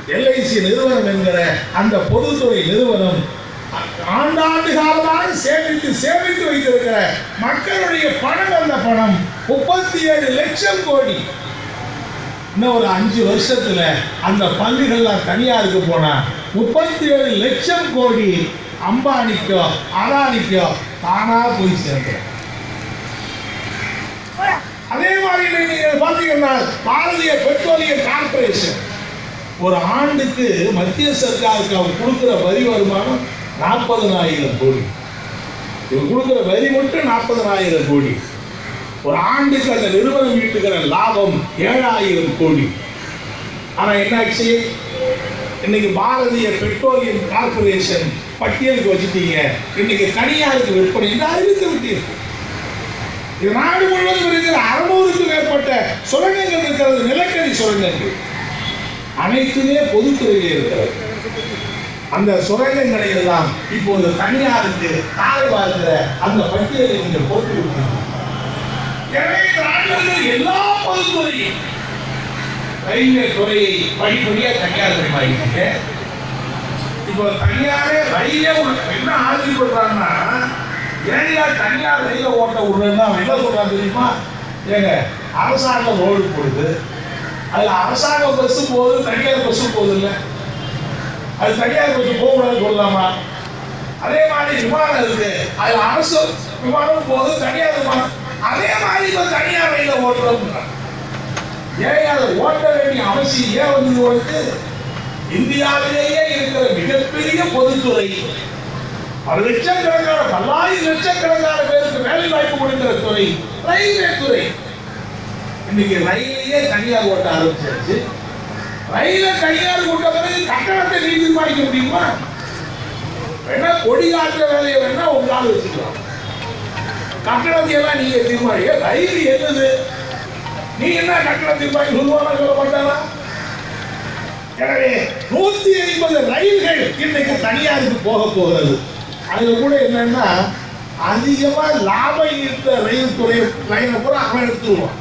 LIC நிறுவனம் என்கிற அந்த பொதுத்துறை நிறுவனம் ஆண்டாண்டு காலமாக சேமித்து சேமித்து வைத்திருக்கிற மக்களுடைய பணம் அந்த பணம் முப்பத்தி ஏழு லட்சம் கோடி இன்னும் ஒரு அஞ்சு வருஷத்துல அந்த பங்குகள்லாம் தனியாருக்கு போனா முப்பத்தி ஏழு லட்சம் கோடி அம்பானிக்கோ அதானிக்கோ தானா போய் சேர்ந்துடும் அதே மாதிரி நீங்க பாத்தீங்கன்னா பாரதிய பெட்ரோலிய கார்பரேஷன் ஒரு ஆண்டுக்கு மத்திய சர்க்காருக்கு அவங்க கொடுக்கிற வரி வருமானம் நாற்பதனாயிரம் கோடி இவங்க கொடுக்கிற வரி மட்டும் நாற்பதனாயிரம் கோடி ஒரு ஆண்டுக்கு அந்த நிறுவனம் ஈட்டுகிற லாபம் ஏழாயிரம் கோடி ஆனா என்னாச்சு இன்னைக்கு பாரதிய பெட்ரோலியம் கார்பரேஷன் பட்டியலுக்கு வச்சுட்டீங்க இன்னைக்கு தனியாருக்கு விற்பனை என்று அறிவித்து விட்டீர்கள் இது நாடு முழுவதும் இருக்கிற அறுநூறுக்கும் மேற்பட்ட சுரங்கங்கள் இருக்கிறது நிலக்கரி சுரங்கங்கள் அனைத்துமே பொதுத்துறையிலே இருக்கிறது அந்த சுரங்கங்களை எல்லாம் இப்போது தனியாருக்கு தாரை பார்க்கிற அந்த பட்டியலை நீங்கள் போட்டு விட்டீங்க எனவே இந்த நாட்டில் இருக்கிற எல்லா பொதுத்துறையும் ரயில்வே துறையை படிப்படியாக தனியார் மயமாக்கிட்டு இப்போ தனியாரே ரயிலே உள்ள- என்ன ஆச்சரியப்படுறாங்கன்னா ஏரியா தனியார் ரயில ஓட்ட விடுறேன்னா அவன் என்ன சொல்றான் தெரியுமா ஏங்க அரசாங்கம் ரோடு போடுது அதுல அரசாங்க பஸ் போகுது தனியார் பஸ் போகுது இல்ல அது தனியார் பஸ் போகக்கூடாது சொல்லலாமா அதே மாதிரி விமானம் இருக்கு அதுல அரசு விமானம் போகுது தனியார் விமானம் அதே மாதிரி இப்ப தனியார் ரயில ஓட்டுறோம் ஏன் அதை ஓட்ட வேண்டிய அவசியம் ஏன் வந்து உனக்கு இந்தியாவிலேயே இருக்கிற மிகப்பெரிய பொதுத்துறை பல லட்சக்கணக்கான பல்லாயிரம் லட்சக்கணக்கான பேருக்கு வேலை வாய்ப்பு கொடுக்கிற துறை ரயில்வே துறை இன்னைக்கு ரயிலையே தனியார் ஓட்ட ஆரம்பிச்சாச்சு ரயில தனியார் ஓட்ட பிறகு கட்டணத்தை நீ தீர்மானிக்க முடியுமா வேணா கொடி காட்டுற வேலையை வேணா உங்களால் வச்சுக்கலாம் கட்டணத்தை எல்லாம் நீங்க தீர்மானிக்க ரயில் என்னது நீ என்ன கட்டணம் தீர்மானிக்க சொல்லுவாங்க சொல்ல மாட்டாரா எனவே நூத்தி ஐம்பது ரயில்கள் இன்னைக்கு தனியாருக்கு போக போகிறது அதுல கூட என்னன்னா அதிகமா லாபம் ஈர்த்த ரயில் துறை ரயிலை கூட அவன் எடுத்துருவான்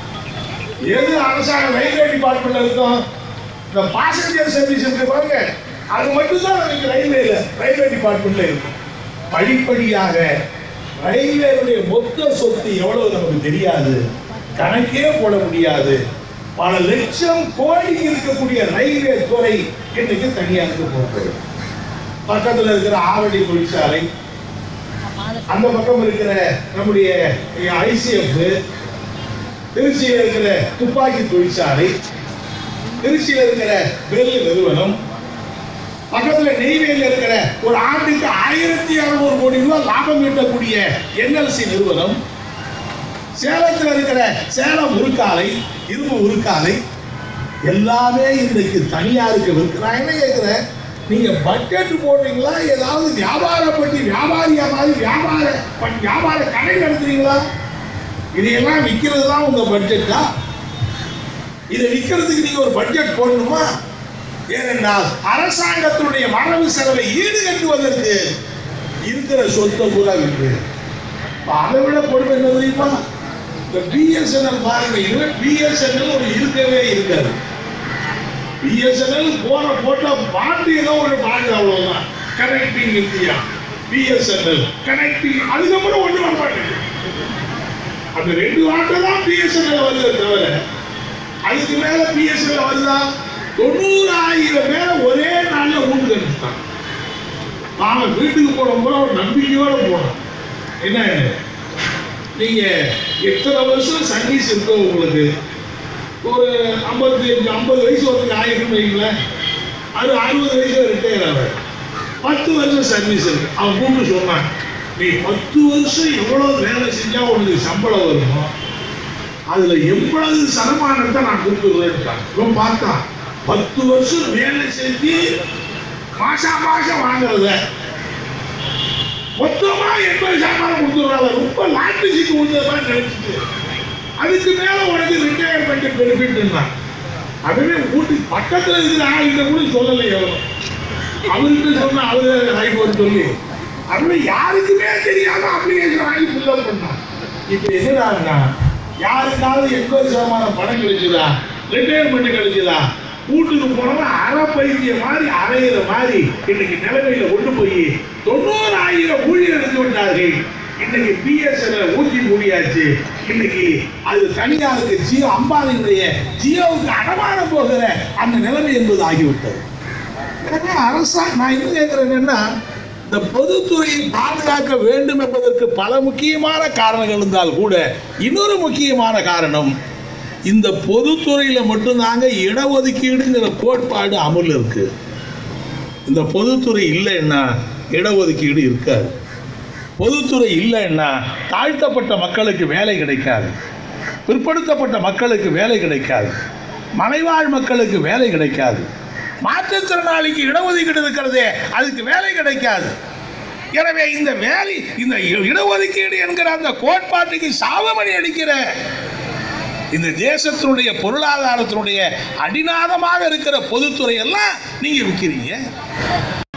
எது அரசாங்க ரயில்வே டிபார்ட்மெண்ட்ல இருக்கும் இந்த பாசஞ்சர் சர்வீஸ் இருக்கு பாருங்க அது மட்டும் தான் நமக்கு ரயில்வேல ரயில்வே டிபார்ட்மெண்ட்ல இருக்கும் படிப்படியாக ரயில்வேனுடைய மொத்த சொத்து எவ்வளவு நமக்கு தெரியாது கணக்கே போட முடியாது பல லட்சம் கோடி இருக்கக்கூடிய ரயில்வே துறை இன்னைக்கு தனியாருக்கு போகிறது பக்கத்துல இருக்கிற ஆவடி தொழிற்சாலை அந்த பக்கம் இருக்கிற நம்முடைய ஐசிஎஃப் திருச்சியில் இருக்கிற துப்பாக்கி தொழிற்சாலை திருச்சியில் இருக்கிற பெல் நிறுவனம் பக்கத்துல நெய்வேலியில் இருக்கிற ஒரு ஆண்டுக்கு ஆயிரத்தி அறுநூறு கோடி ரூபாய் லாபம் ஈட்டக்கூடிய என்எல்சி நிறுவனம் சேலத்தில் இருக்கிற சேலம் உருக்காலை இரும்பு உருக்காலை எல்லாமே இன்றைக்கு தனியாருக்கு இருக்கு நான் என்ன கேட்கிறேன் நீங்க பட்ஜெட் போடுறீங்களா ஏதாவது வியாபாரப்பட்டி வியாபாரியா மாதிரி வியாபார ப- வியாபார கடை நடத்துறீங்களா இதையெல்லாம் விற்கிறது தான் உங்க பட்ஜெட்டா இதை விற்கிறதுக்கு நீங்க ஒரு பட்ஜெட் போடணுமா ஏனென்றால் அரசாங்கத்தினுடைய வரவு செலவை ஈடுகட்டுவதற்கு இருக்கிற சொத்தை பூரா விற்று இப்ப அதை விட கொடுமை என்ன தெரியுமா இந்த பிஎஸ்என்எல் பாருங்க இதுவே பிஎஸ்என்எல் ஒரு இருக்கவே இருக்காது பிஎஸ்என்எல் போன போட்டா பாட்டு ஏதோ ஒரு பாட்டு அவ்வளவுதான் கனெக்டிங் இந்தியா பிஎஸ்என்எல் கனெக்டிங் அதுக்கப்புறம் ஒண்ணு வர மாட்டேங்குது அந்த ரெண்டு வார்த்தை தான் பிஎஸ்என்எல் வருது தவிர அதுக்கு மேல பிஎஸ்என்எல் வருதா தொண்ணூறாயிரம் பேரை ஒரே நாள்ல ஊட்டு கட்டுட்டான் நாம வீட்டுக்கு போனோம்னா ஒரு நம்பிக்கையோட போனோம் என்ன நீங்க எத்தனை வருஷம் சர்வீஸ் இருக்கோ உங்களுக்கு ஒரு ஐம்பத்தி அஞ்சு ஐம்பது வயசு ஒருத்தருக்கு ஆயிரம் வைங்களேன் அது அறுபது வயசுல ரிட்டையர் ஆவார் பத்து வருஷம் சர்வீஸ் இருக்கு அவன் கூப்பிட்டு சொன்னான் நீ பத்து வருஷம் எவ்வளவு வேலை செஞ்சா உனக்கு சம்பளம் வருமோ அதுல எவ்வளவு சதமானத்தை நான் கொடுத்துருவேன் இவன் பார்த்தான் பத்து வருஷம் வேலை செஞ்சு மாசா மாசம் வாங்குறத மொத்தமா எண்பது சதமானம் கொடுத்துருவாங்க ரொம்ப லாட்டு சீட்டு கொடுத்தது மாதிரி நினைச்சிட்டு அதுக்கு மேல உனக்கு ரிட்டையர்மெண்ட் பெனிஃபிட் அதுவே ஊட்டி பக்கத்துல இருக்கிற ஆளுகிட்ட கூட சொல்லலை எவரும் அவர்கிட்ட சொன்ன அவரு ஹைகோர்ட் சொல்லி அதுவே யாருக்குமே தெரியாம அப்ளிகேஷன் வாங்கி ஃபில்அப் பண்ணான் இப்போ என்னடான்னா யாருக்காவது எண்பது சதமானம் பணம் கிடைச்சதா ரிட்டையர்மெண்ட் கிடைச்சதா வீட்டுக்கு போனவன் அரை பைத்திய மாதிரி அரையிற மாதிரி இன்னைக்கு நிலைமையில கொண்டு போய் தொண்ணூறாயிரம் ஊழியர் எடுத்து விட்டார்கள் இன்னைக்கு பிஎஸ்என்எல் ஊற்றி மூடியாச்சு இன்னைக்கு அது தனியாருக்கு ஜியோ அம்பானியுடைய ஜியோவுக்கு அடமானம் போகிற அந்த நிலைமை என்பது ஆகிவிட்டது எனவே அரசாங்கம் நான் என்ன கேட்கிறேன் என்னன்னா இந்த பொதுத்துறையை பாதுகாக்க வேண்டும் என்பதற்கு பல முக்கியமான காரணங்கள் இருந்தால் கூட இன்னொரு முக்கியமான காரணம் இந்த பொதுத்துறையில மட்டும்தாங்க இடஒதுக்கீடுங்கிற கோட்பாடு அமல் இருக்கு இந்த பொதுத்துறை இல்லைன்னா இடஒதுக்கீடு இருக்காது பொதுத்துறை இல்லைன்னா தாழ்த்தப்பட்ட மக்களுக்கு வேலை கிடைக்காது பிற்படுத்தப்பட்ட மக்களுக்கு வேலை கிடைக்காது மலைவாழ் மக்களுக்கு வேலை கிடைக்காது மாற்றுத்திறனாளிக்கு இடஒதுக்கீடு இருக்கிறதே அதுக்கு வேலை கிடைக்காது எனவே இந்த வேலை இந்த இ- இடஒதுக்கீடு என்கிற அந்த கோட்பாட்டுக்கு சாவமணி அடிக்கிற இந்த தேசத்தினுடைய பொருளாதாரத்தினுடைய அடிநாதமாக இருக்கிற பொதுத்துறை எல்லாம் நீங்க விற்கிறீங்க